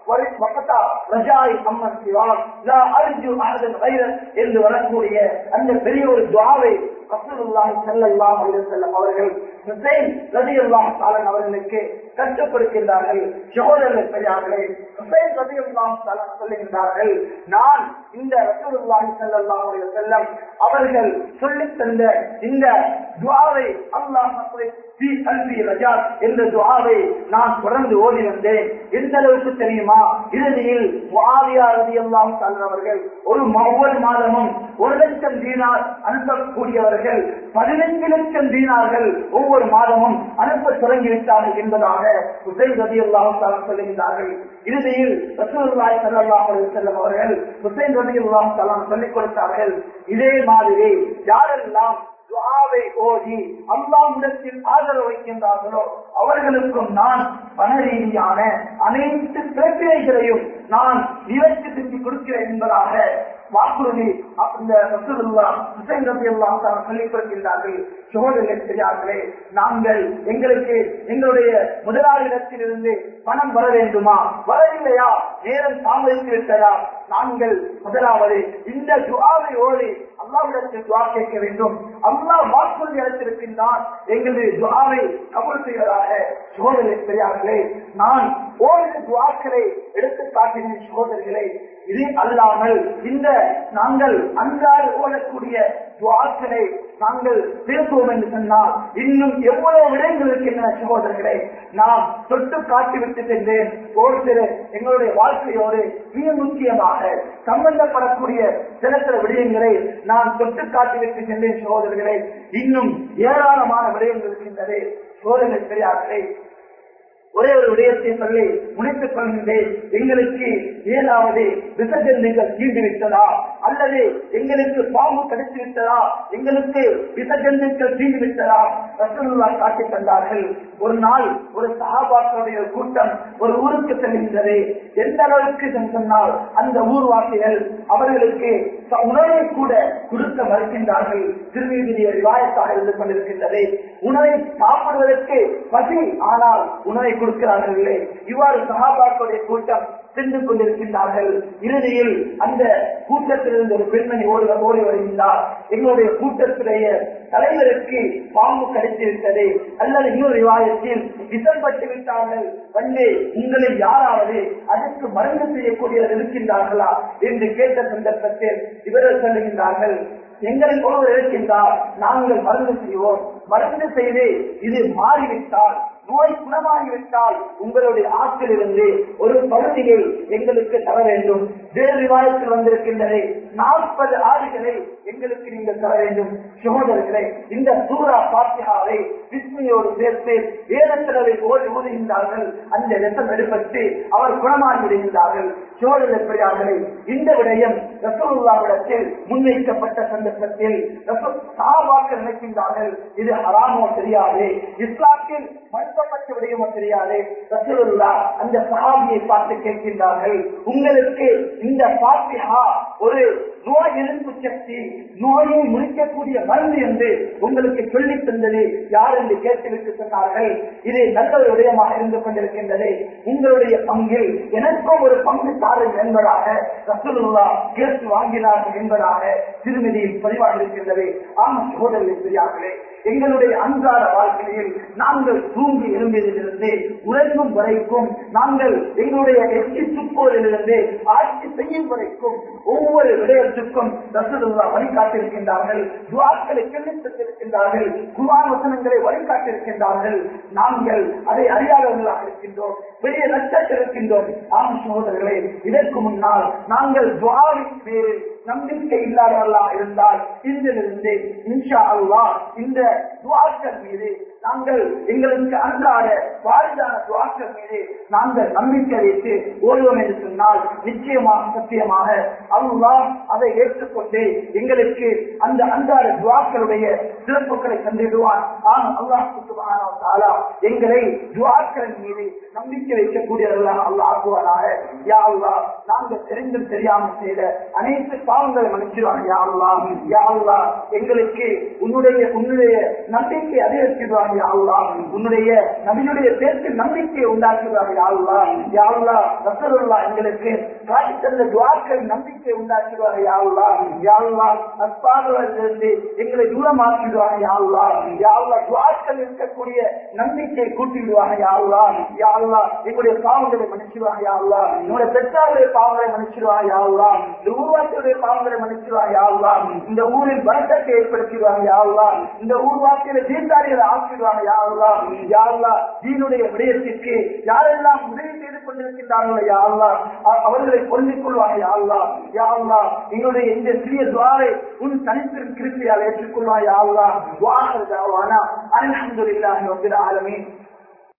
என்று வரக்கூடிய அந்த பெரிய ஒரு துவாவை அவர்கள் அவர்களுக்கு கற்றுக் கொடுக்கின்றார்கள் சோழர்கள் பெரியார்களே சொல்லுகின்றார்கள் நான் இந்த ரசூலுல்லாஹி ஸல்லல்லாஹு அலைஹி வஸல்லம் அவர்கள் சொல்லித் தந்த இந்த துஆவை அல்லாஹ் ஃபீ கல்வி ரஜாத் என்ற துஆவை நான் தொடர்ந்து ஓதி வந்தேன் எந்த அளவுக்கு தெரியுமா இறுதியில் முஆவியா ரலியல்லாஹு தஆலா அவர்கள் ஒரு ஒவ்வொரு மாதமும் ஒரு லட்சம் தீனார் அனுப்பக்கூடியவர்கள் பதினைந்து லட்சம் தீனார்கள் ஒவ்வொரு மாதமும் அனுப்ப தொடங்கிவிட்டார்கள் என்பதாக உசை ரலியல்லாஹு தஆலா சொல்லுகின்றார்கள் இறுதியில் ரசூலுல்லாஹி ஸல்லல்லாஹு அலைஹி வஸல்லம் அவர்கள் ஹுசைன் ரலியல்லாஹு தஆலா சொல்லிக் கொடுத்தார்கள் இதே மாதிரி யாரெல்லாம் துஆவை ஓதி அல்லாஹ்விடத்தில் ஆதரவு வைக்கின்றார்களோ அவர்களுக்கும் நான் பண ரீதியான அனைத்து பிரச்சனைகளையும் நான் நிவர்த்தி செஞ்சு கொடுக்கிறேன் என்பதாக வாக்குறுதி இந்த ரசூலுல்லா ஹுசைன் ரலியல்லாஹு தஆலா சொல்லிக் கொடுக்கின்றார்கள் சகோதரர்களே பெரியார்களே நாங்கள் எங்களுக்கு எங்களுடைய முதலாளிடத்தில் இருந்து பணம் வர வேண்டுமா வரவில்லையா நேரம் தாமதித்து விட்டதா நாங்கள் முதலாவது இந்த துவாவை ஓடி அல்லாவிடத்தில் துவா கேட்க வேண்டும் அல்லாஹ் வாக்குறுதி அளித்திருக்கின்றான் எங்களுடைய துவாவை கபூல் செய்வதாக சகோதரர்களே பெரியார்களே நான் ஓரிரு துவாக்களை எடுத்து காட்டினேன் சகோதரர்களே இது அல்லாமல் இந்த நாங்கள் அன்றாடு ஓடக்கூடிய துவாக்களை நாங்கள் பேசுவோம் என்று சொன்னால் இன்னும் எவ்வளவு விடயங்கள் இருக்கின்றன சகோதரர்களே நாம் தொட்டு காட்டி விட்டு சென்றேன் ஒரு சில எங்களுடைய வாழ்க்கையோடு மிக முக்கியமாக சம்பந்தப்படக்கூடிய சில சில விடயங்களை நான் தொட்டு காட்டி விட்டு சென்றேன் சகோதரர்களே இன்னும் ஏராளமான விடயங்கள் இருக்கின்றது சோதனை பெரியார்களே ஒரே ஒரு விடயத்தை சொல்லி முடித்துக் கொள்கின்றேன் எங்களுக்கு ஏதாவது விசஜந்துகள் தீண்டு விட்டதா அல்லது எங்களுக்கு பாம்பு கடித்து விட்டதா எங்களுக்கு விசஜந்துக்கள் தீண்டு விட்டதா ரசூலுல்லா காட்டி தந்தார்கள் ஒரு நாள் ஒரு சகாபாக்களுடைய கூட்டம் ஒரு ஊருக்கு செல்கின்றது எந்த அளவுக்கு என்று சொன்னால் அந்த ஊர்வாசிகள் அவர்களுக்கு ச- உணவை கூட கொடுக்க மறுக்கின்றார்கள் திருநீதிய விவாயத்தாக இருந்து கொண்டிருக்கின்றது உணவை சாப்பிடுவதற்கு பசி ஆனால் உணவை கொடுக்கிறார்கள் இல்லை இவ்வாறு சகாபாக்களுடைய கூட்டம் சென்று கொண்டிருக்கின்றார்கள் இறுதியில் அந்த கூட்டத்திலிருந்து ஒரு பெண்மணி ஓடி ஓடி வருகின்றார் எங்களுடைய கூட்டத்துடைய தலைவருக்கு பாம்பு கடித்திருக்கிறது அல்லது இன்னொரு விவாதத்தில் விசம்பட்டு விட்டார்கள் வந்து உங்களில் யாராவது அதற்கு மருந்து செய்யக்கூடியவர் இருக்கின்றார்களா என்று கேட்ட சந்தர்ப்பத்தில் இவர்கள் சொல்லுகின்றார்கள் எங்களில் ஒருவர் இருக்கின்றார் நாங்கள் மருந்து செய்வோம் மருந்து செய்து இது மாறிவிட்டால் நோய் குணமாகிவிட்டால் உங்களுடைய ஆற்றில் இருந்து ஒரு பகுதியை எங்களுக்கு தர வேண்டும் வேறு விவாதத்தில் வந்திருக்கின்றது நாற்பது ஆடுகளை எங்களுக்கு நீங்கள் தர வேண்டும் சகோதரர்களே இந்த சூரா பாத்தியாவை விஸ்மையோடு சேர்த்து வேதத்தினரை ஓடி ஊதுகின்றார்கள் அந்த ரத்தம் எடுப்பட்டு அவர் குணமாகி விடுகின்றார்கள் சோழர் எப்படியார்களே இந்த விடயம் ரசூலுல்லாவிடத்தில் முன்வைக்கப்பட்ட சந்தர்ப்பத்தில் ரசூல் சாபாக்கள் நினைக்கின்றார்கள் இது ஹராமோ தெரியாது இஸ்லாத்தில் மறுக்கப்பட்ட விடயமோ தெரியாது ரசூலுல்லா அந்த சஹாபியை பார்த்து கேட்கின்றார்கள் உங்களுக்கு இந்த பாத்திஹா ஒரு நோய் எதிர்ப்பு சக்தி நோயை முடிக்கக்கூடிய மருந்து என்று உங்களுக்கு சொல்லித் தந்தது யார் என்று கேட்டுவிட்டு சொன்னார்கள் இது நல்ல ஒரு விடயமாக இருந்து கொண்டிருக்கின்றது உங்களுடைய பங்கில் எனக்கும் ஒரு பங்கு தாருங்கள் என்பதாக ரசூலுல்லா கேட்டு வாங்கினார்கள் என்பதாக திருமதியில் பதிவாக இருக்கின்றது ஆமா சகோதரர்கள் பெரியார்களே எங்களுடைய அன்றாட வாழ்க்கையில் நாங்கள் தூங்கி எழும்பியதிலிருந்து உறங்கும் வரைக்கும் நாங்கள் எங்களுடைய எச்சி துப்போரிலிருந்து ஆட்சி செய்யும் வரைக்கும் ஒவ்வொரு விடயத்துக்கும் ரசூலுல்லா வழிகாட்டியிருக்கின்றார்கள் துவாக்களை சொல்லித் தந்திருக்கின்றார்கள் குர்ஆன் வசனங்களை வழிகாட்டியிருக்கின்றார்கள் நாங்கள் அதை அறியாதவர்களாக இருக்கின்றோம் பெரிய நஷ்டத்தில் இருக்கின்றோம் ஆம் சகோதரர்களே இதற்கு முன்னால் நாங்கள் துவாவின் பேரில் நம்பிக்கை இல்லாதவர்களாக இருந்தால் இன்றிலிருந்து இன்ஷா அல்லாஹ் இந்த துவாக்கள் மீது நாங்கள் எங்களுக்கு அன்றாட வாரிதான துவாக்கள் மீது நாங்கள் நம்பிக்கை வைத்து ஓடுவோம் என்று சொன்னால் நிச்சயமாக சத்தியமாக அல்லாஹ் அதை ஏற்றுக்கொண்டு எங்களுக்கு அந்த அன்றாட துவாக்களுடைய சிறப்புகளை தந்திடுவான் ஆனால் அல்லாஹ் சுப்ஹானஹு வ தஆலா எங்களை துவாக்களின் மீது நம்பிக்கை வைக்கக்கூடியவர்களாக அல்லாஹ் ஆக்குவானாக யா அல்லாஹ் நாங்கள் தெரிந்தும் தெரியாமல் செய்த அனைத்து பாவங்களை மன்னிச்சிருவாங்க யா அல்லாஹ் யா அல்லாஹ் எங்களுக்கு உன்னுடைய உன்னுடைய நம்பிக்கை அதிகரிச்சிருவாங்க யா அல்லாஹ் உன்னுடைய நபியுடைய பேருக்கு நம்பிக்கையை உண்டாக்குவாங்க யா அல்லாஹ் யா அல்லாஹ் ரசூலுல்லாஹ் எங்களுக்கு காட்டி தந்த துவாக்கள் நம்பிக்கை உண்டாக்கிடுவாங்க யா அல்லாஹ் யா அல்லாஹ் அஸ்பாவிலிருந்து எங்களை தூரமாக்கிடுவாங்க யா அல்லாஹ் யா அல்லாஹ் துவாக்கள் இருக்கக்கூடிய நம்பிக்கையை கூட்டிடுவாங்க யா அல்லாஹ் யா அல்லாஹ் எங்களுடைய பாவங்களை மன்னிச்சிடுவாங்க யா அல்லாஹ் எங்களுடைய பெற்றாருடைய பாவங்களை மன்னிச்சிடுவாங்க யா அல்லாஹ் இந்த ஊர்வாசியுடைய பாவங்களை மன்னிச்சிடுவாங்க யா அல்லாஹ் இந்த ஊரில் வழக்கத்தை ஏற்படுத்திடுவாங்க யா அல்லாஹ் இந்த ஊர்வாசியில தீர்த்தாரிகளை ஆக்கிடுவாங்க யா அல்லாஹ் யா அல்லாஹ் தீனுடைய விடயத்திற்கு யாரெல்லாம் உதவி செய்து கொண்டிருக்கின்றார்களோ யா அல்லாஹ் அ- அவர்களை கொல்லிக் கொள்வாங்க யா அல்லாஹ் யா அல்லாஹ் எங்களுடைய இந்த சிறிய துவாரை உன் தனித்தின் கிருப்பியால் ஏற்றுக்கொள்வாய் யா அல்லாஹ் வாஹர் தாவானா அல்ஹம்துலில்லாஹி ரப்பில் ஆலமீன்